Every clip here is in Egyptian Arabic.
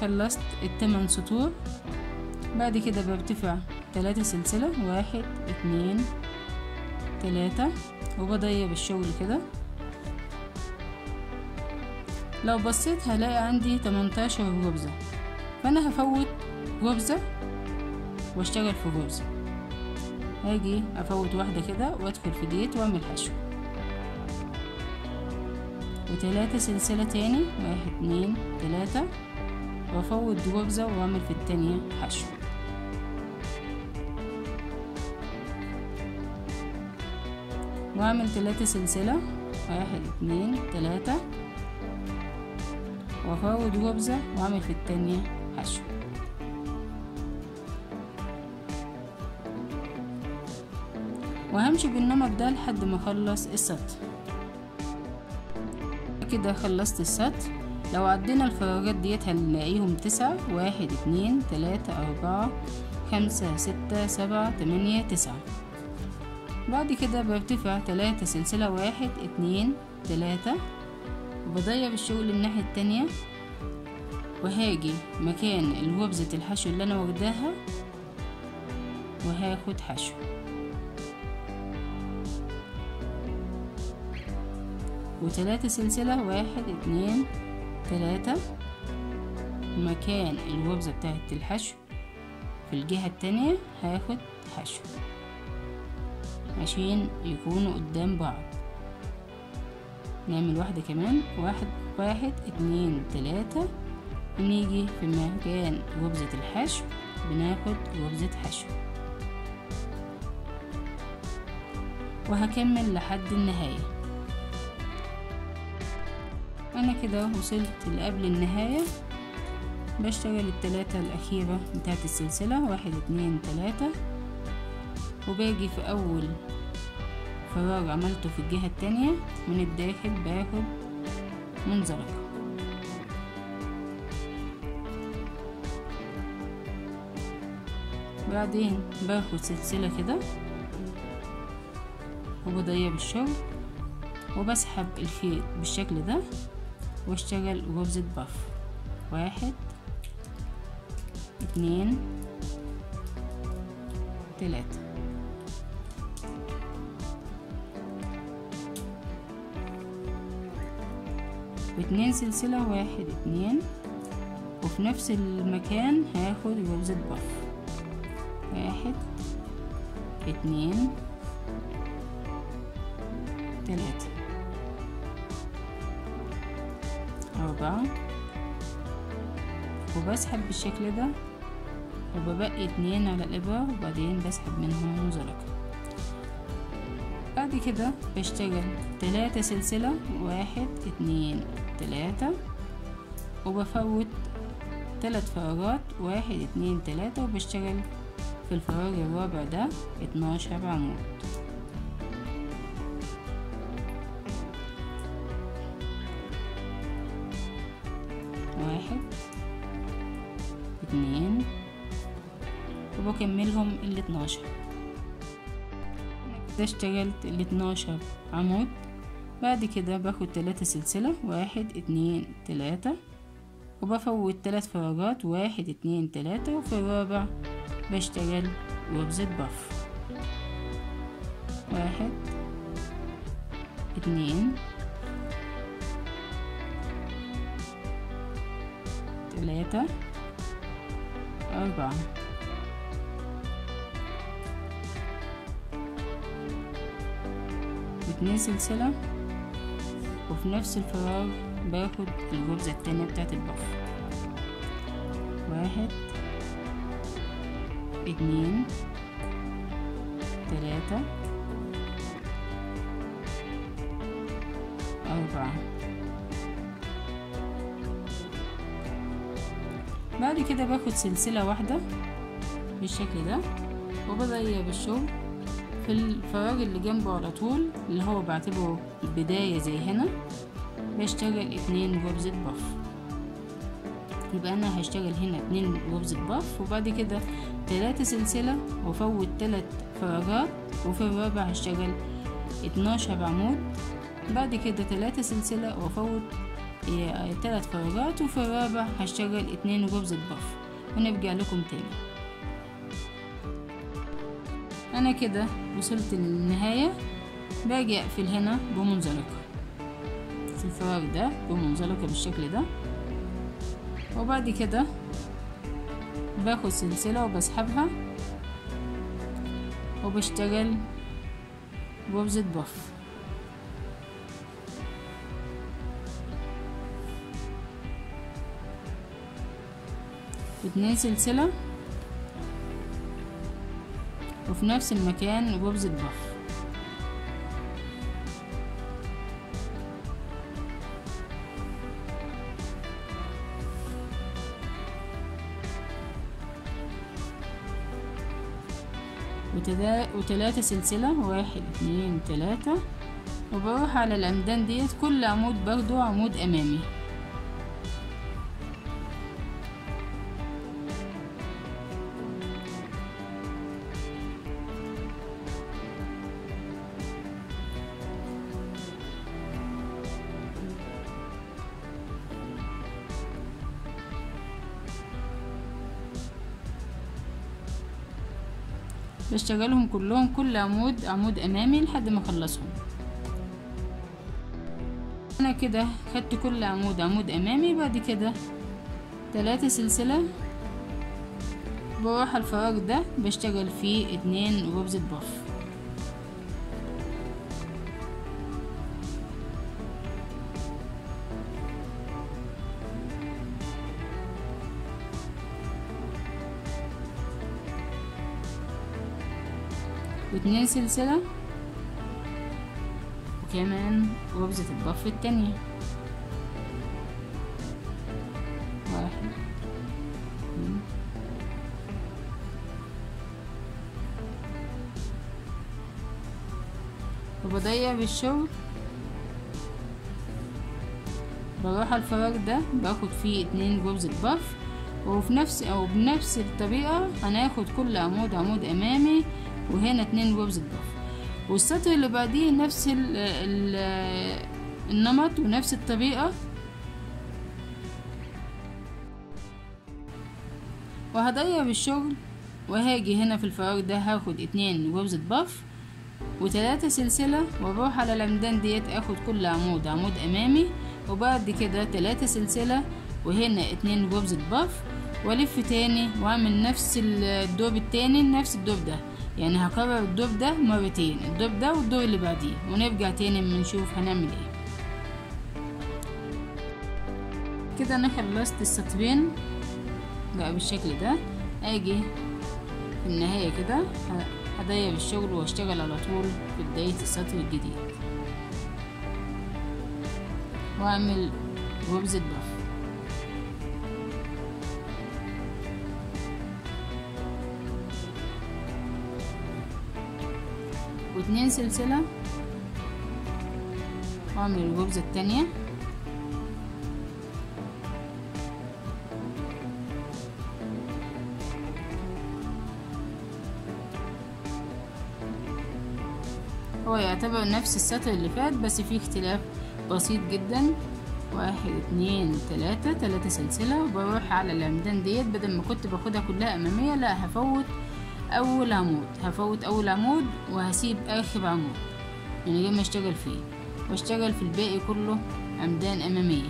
خلصت التمن سطور بعد كده برتفع تلاتة سلسلة واحد اتنين تلاتة وبضيق الشغل كده لو بصيت هلاقي عندي تمنتاشر غرزة فانا هفوت غرزة واشتغل في غرزة هاجي افوت واحدة كده وادخل في ديت واعمل حشو وتلاتة سلسلة تاني واحد اتنين تلاتة وافوت غرزة واعمل في التانية حشو واعمل تلاتة سلسلة واحد اتنين تلاتة وافوت غرزة واعمل في التانية حشو وهمشي بالنمط ده لحد ما اخلص السطر كده خلصت السطر لو عدينا الفراغات ديت هنلاقيهم تسعة واحد اتنين تلاتة أربعة خمسة ستة سبعة تمانية تسعة بعد كده برتفع تلاتة سلسلة واحد اتنين تلاتة وبضيق الشغل الناحية التانية وهاجي مكان الغرزة الحشو اللي انا واخداها وهاخد حشو وتلاتة سلسلة واحد اتنين تلاتة مكان الغرزة بتاعت الحشو في الجهة التانية هاخد حشو عشان يكونوا قدام بعض نعمل واحدة كمان واحد واحد اتنين تلاتة ونيجي في مكان غرزة الحشو بناخد غرزة حشو وهكمل لحد النهاية انا كده وصلت لقبل النهاية بشتغل التلاتة الأخيرة بتاعت السلسلة واحد اتنين تلاتة وباجي في أول فراغ عملته في الجهة التانية من الداخل باخد منزلقة بعدين باخد سلسلة كده وبضيق بالشغل وبسحب الخيط بالشكل ده واشتغل غرزة بف واحد اتنين تلاتة واتنين سلسلة واحد اتنين وفي نفس المكان هاخد غرزة بف واحد اتنين تلاتة أربعة وبسحب بالشكل ده وببقي اتنين على الإبرة وبعدين بسحب منهم منزلقة بعد كده بشتغل تلاتة سلسلة واحد اتنين تلاتة وبفوت تلات فراغات واحد اتنين تلاتة وبشتغل في الفراغ الرابع ده اتناشر عمود واحد اتنين وبكملهم ال 12 كده اشتغلت ال 12 عمود بعد كده باخد تلاتة سلسلة واحد اتنين تلاتة وبفوت تلات فراغات واحد اتنين تلاتة وفي الرابع بشتغل غرزة بف واحد اتنين تلاتة أربعة واتنين سلسلة وفي نفس الفراغ باخد الغرزة التانية بتاعت البف واحد اتنين تلاتة أربعة بعد كده باخد سلسلة واحدة بالشكل ده وبضيق بالشغل في الفراغ اللي جنبه على طول اللي هو بعتبره البداية زي هنا بشتغل اتنين غرزة بف يبقى انا هشتغل هنا اتنين غرزة بف وبعد كده تلاتة سلسلة وافوت تلات فراغات وفي الرابع هشتغل اتناشر عمود بعد كده تلاتة سلسلة وافوت إيه تلات فراغات وفي الرابع هشتغل اتنين غرزة بف ونرجع لكم تاني انا كده وصلت للنهاية باجي اقفل هنا بمنزلقة في الفراغ ده بمنزلقة بالشكل ده وبعد كده باخد سلسلة وبسحبها وبشتغل غرزة بف اتنين سلسلة وفي نفس المكان غرزة بف وتلاتة سلسلة واحد اتنين تلاتة وبروح على العمدان ديت كل عمود باخده عمود امامي بشتغلهم كلهم كل عمود عمود امامي لحد ما اخلصهم انا كده خدت كل عمود عمود امامي بعد كده تلاتة سلسلة بروح الفراغ ده بشتغل فيه اتنين غرزة بف واتنين سلسلة وكمان غرزة البف التانية واحد اتنين وبضيع بالشغل بروح الفراغ ده باخد فيه اتنين غرزة بف وفي نفس او بنفس الطريقة هناخد كل عمود عمود امامي وهنا اتنين غرزة بف والسطر اللي بعديه نفس ال ال النمط ونفس الطريقة وهضيع بالشغل وهاجي هنا في الفراغ ده هاخد اتنين غرزة بف وتلاتة سلسلة واروح على العمدان ديت اخد كل عمود عمود امامي وبعد كده تلاتة سلسلة وهنا اتنين غرزة بف والف تاني واعمل نفس الدور التاني نفس الدور ده يعني هكرر الدور ده مرتين الدور ده والدور اللي بعديه ونرجع تاني نشوف هنعمل ايه كده انا خلصت السطرين بقى بالشكل ده اجي في النهاية كده هضيع الشغل واشتغل على طول في بداية السطر الجديد واعمل غرزة بف واتنين سلسلة واعمل الغرزة التانية هو يعتبر نفس السطر اللي فات بس فيه اختلاف بسيط جدا واحد اتنين تلاتة تلاتة سلسلة وبروح على العمدان ديت بدل ما كنت باخدها كلها امامية لا هفوت اول عمود هفوت اول عمود وهسيب اخر عمود من غير ما اشتغل فيه واشتغل في الباقي كله عمدان امامية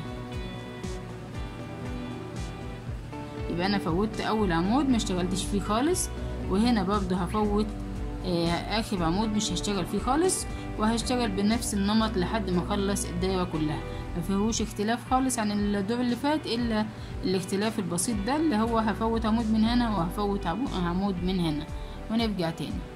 يبقى انا فوتت اول عمود ما اشتغلتش فيه خالص وهنا برضه هفوت اخر عمود مش هشتغل فيه خالص وهشتغل بنفس النمط لحد ما اخلص الدايره كلها ما فيهوش اختلاف خالص عن الدور اللي فات الا الاختلاف البسيط ده اللي هو هفوت عمود من هنا وهفوت عمود من هنا ونرجع تاني